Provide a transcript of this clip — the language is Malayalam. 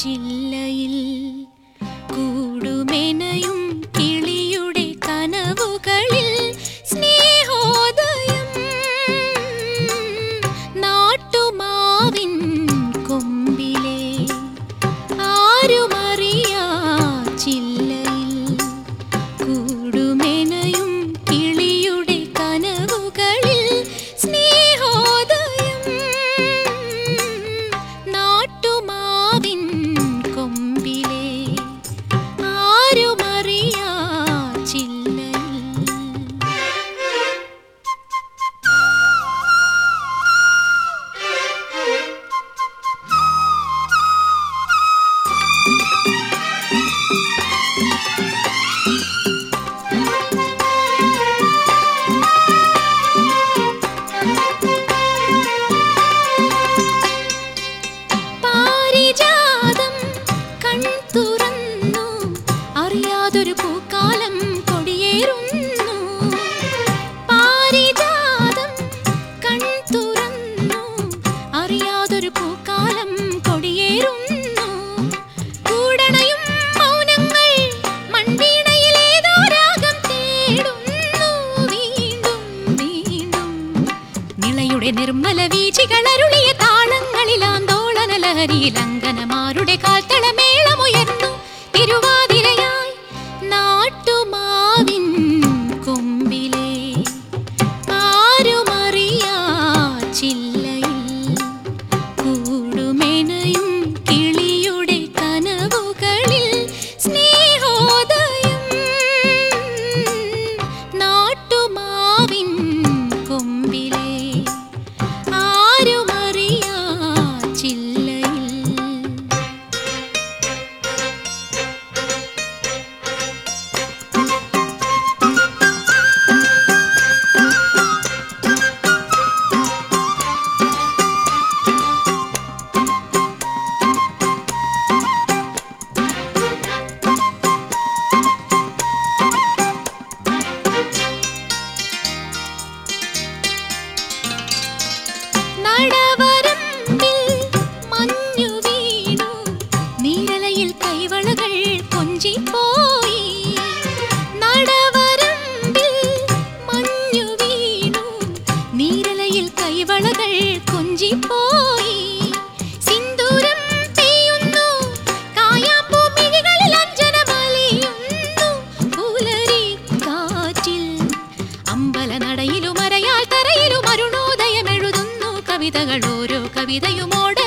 ചില്ലയിൽ കൂടുമെനയും കിളിയുടെ കനവുകളിൽ സ്നേഹോദയം നാട്ടുമാവിൻ കൊമ്പിലെ ആരുമറിയാ ചില്ലയിൽ കൂടുമെനയും കിളിയുടെ കനവുകളിൽ സ്നേഹോദയം നാട്ടുമാവിൻ കൊമ്പിലെ ആരുമറിയാ ചില്ലയിൽ പാരിജാതം കൺ തുറന്നു അറിയാതൊരു പൂക്കാലം കൊടിയേറുന്നു പാരിജാതം കൺ തുറന്നു അറിയാതൊരു പൂക്കാലം കൊടിയേറുന്നു കൂടണയും മൗനങ്ങൾ മൺവീണയിലേതോ രാഗം തേടുന്നു വീണ്ടും വീണ്ടും നിളയുടെ നിർമ്മല വീചികൾ അരുളിയ താളങ്ങളിൽ ആന്തോളന ലഹരിയിൽ അങ്കനമാരുടെ കാൽത്തളമേളമുയർന്നു തിരുവാതിരയായി നാട്ടുമാവിൻ കൊമ്പിലെ ആരുമറിയാ ചില്ലയിൽ കൂടുമെനയും കിളിയുടെ കനവുകളിൽ സ്നേഹോദയം നാട്ടുമാവിൻ കൊമ്പിലെ ആരുമറിയാ ചില്ലയിൽ നടവരമ്പിൽ മഞ്ഞു വീണു നീരലയിൽ കൈവളകൾ കൊഞ്ചിപ്പോയി നടവരമ്പിൽ മഞ്ഞു വീണു നീരലയിൽ കൈവളകൾ കൊഞ്ചിപ്പോയി സിന്ദൂരം പെയ്യുന്നു കായാമ്പൂ മിഴികളിൽ അഞ്ജനമലിയുന്നു പുലരി കാറ്റിൽ അമ്പലനടയിലും അരയാൽ തറയിലും അരുണോദയം എഴുതുന്നു കവിതകൾ ഓരോ കവിതയും ഓട